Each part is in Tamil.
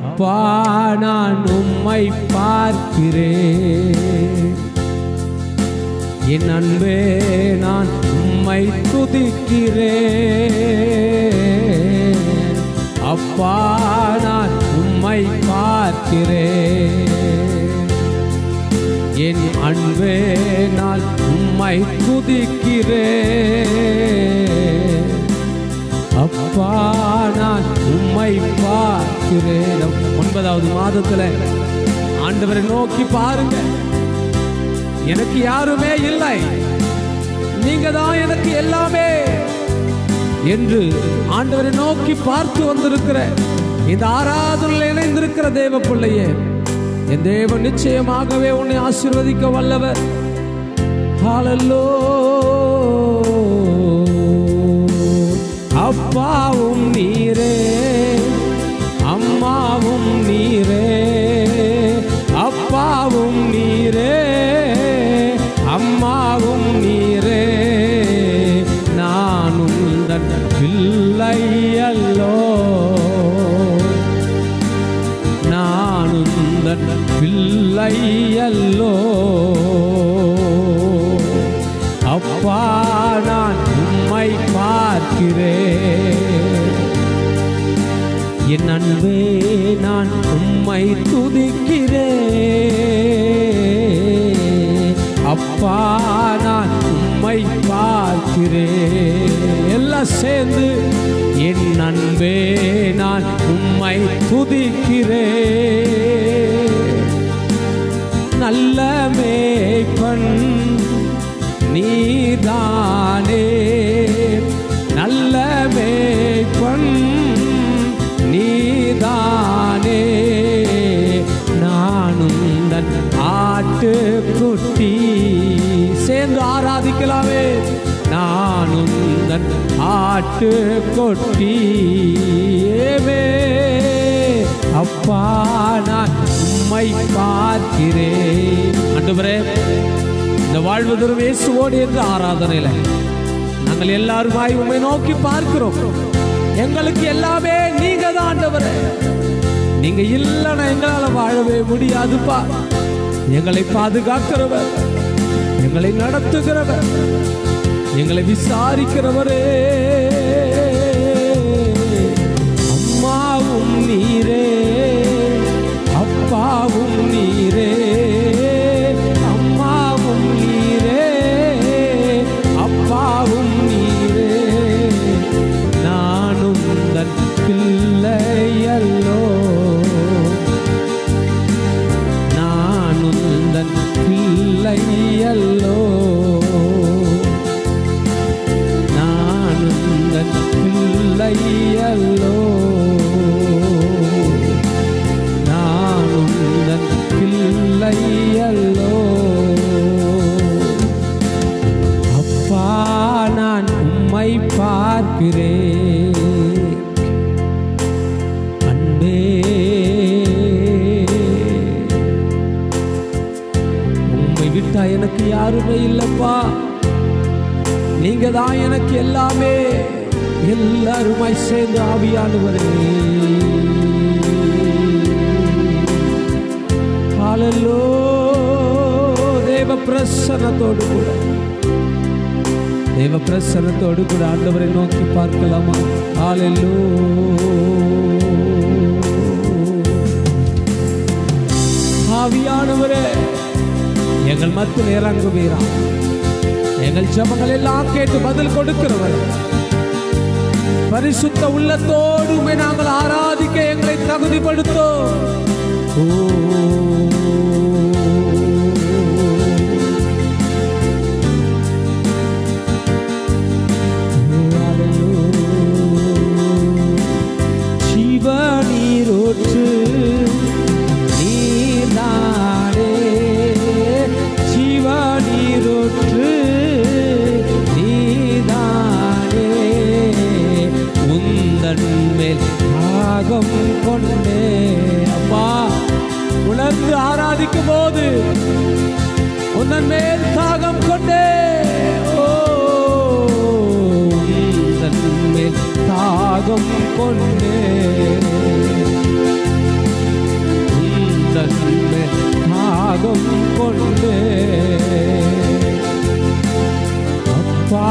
அப்பா நான் உம்மை பார்க்கிறேன் என் அன்பே நான் உம்மை துதிக்கிறேன் அப்பா நான் உம்மை பார்க்கிறேன் என் அன்பே நான் உம்மை துதிக்கிறேன் அப்பா நான் உம்மை பார்க்கிறேன் ஒன்பதாவது மாதத்துல ஆண்டவரை நோக்கி பாருங்க எனக்கு யாருமே இல்லை நீங்க தான் எனக்கு எல்லாமே என்று ஆண்டவரை நோக்கி பார்த்து வந்திருக்கிற இந்த ஆராதனையில் இணைந்திருக்கிற தேவ பிள்ளையே என் தேவன் நிச்சயமாகவே உன்னை ஆசீர்வதிக்க வல்லவர் ஹalleluya அப்பாவும் நீரே அம்மாவும் நீரே அப்பாவும் நீரே அம்மாவும் நீரே நான் உந்தன் பிள்ளை அல்லோ நான் உந்தன் பிள்ளை அல்லோ அப்பா நான் உம்மை பார்க்கிறேன் என் அன்பே நான் உம்மை துதிக்கிறேன் அப்பா நான் உம்மை பார்க்கிறேன் எல்லாம் சேர்ந்து என் அன்பே நான் உம்மை துதிக்கிறேன் நல்ல மேய்ப்பன் நீதானே நல்ல மேய்ப்பன் நீதானே நானும் தன் ஆட்டுக்குட்டி சேர்ந்து ஆராதிக்கலாமே நானும் தன் ஆட்டுக்குட்டி ஏவே அப்பா நான் உம்மை பார்க்கிறேன் ஆண்டவரே இந்த வாழ்வு தரும் இயேசுவோடு என்ற ஆராதனையில நாங்கள் எல்லாருமாய் உம்மை நோக்கி பார்க்கிறோம் எங்களுக்கு எல்லாமே நீங்க தான் ஆண்டவரே நீங்க இல்லைன்னா எங்களால வாழவே முடியாதுப்பா எங்களை பாதுகாக்கிறவர் எங்களை நடத்துகிறவர் எங்களை விசாரிக்கிறவரே அம்மாவும் நீரே அப்பாவும் நீரே அம்மாவும் நீரே அப்பாவும் நீரே நானும் தன் பிள்ளையல்லோ நானும் தன் பிள்ளையல்லோ நானும் தன் பிள்ளையல்லோ நானும் தன் பிள்ளையல்லோ அப்பா நான் உம்மை பார்க்கிறேன் அன்பே உம்மை விட்டா எனக்கு யாருமே இல்லப்பா நீங்க தான் எனக்கு எல்லாமே எல்லாருமாய் சேர்ந்து ஆவியானவரே ஹalleluya தேவ பிரசன்னத்தோடு கூட தேவ பிரசன்னத்தோடு கூட ஆண்டவரை நோக்கி பார்க்கலாமா ஹalleluya ஆவியானவரே எங்கள் மத்தியில் இறங்குவீரா எங்கள் ஜெபங்கள் எல்லாம் கேட்டு பதில் கொடுக்கிறவர் பரிசுத்த உள்ளத்தோடு உம்மை நாங்கள் ஆராதிக்க எங்களை தகுதிப்படுத்தோம் ஓ ஜீவநீரோற்று நீர்தானே ஜீவநீரோற்று நீதானே உந்தன் மேல் தாகம் கொண்டே அப்பா உணர்ந்து ஆராதிக்கும் போது உந்தன் மேல் தாகம் கொண்டே ஓ உந்தன் மேல் தாகம் கொண்டே தாகம் கொண்டே அப்பா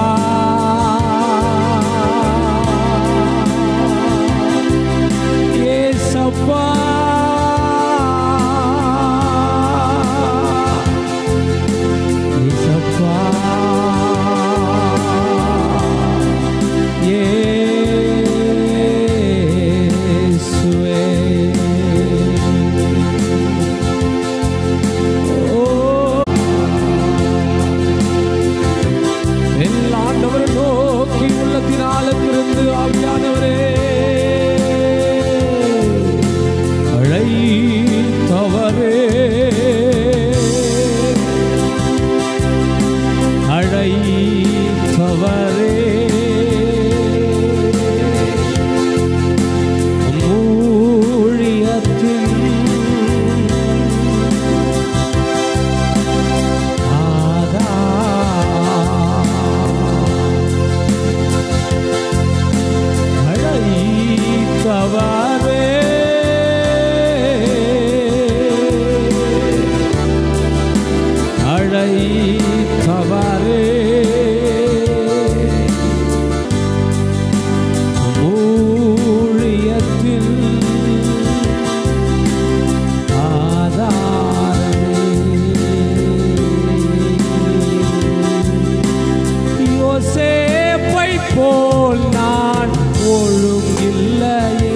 ஏசப்பா ஏசப்பா இயேசுவே எல்லா ஆண்டவரை நோக்கி உள்ளத்தினாலத்திலிருந்து ஆவியானவரே அழைத்தவரே அழைத்தவரே ஊழியத்தின் அழைத்தவரே அழைத்தவரே ஊழியத்தில் ஆதாரமே யோசேப்பை போல் நான் ஒழுங்கில்லையே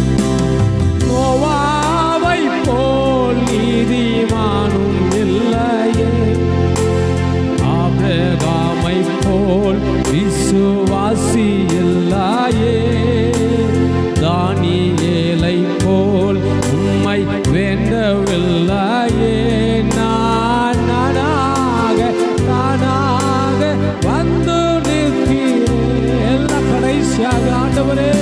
நோவாவை போல் நீதிமானும் இல்லையே ஆபிரகாமை போல் விசுவாசி இல்லையே தானியேலை போல் உம்மை வேண்டவில்லையே நான் நானாக நானாக வந்து நிற்கிறேன் எல்லாம் கடைசியாக ஆண்டவரே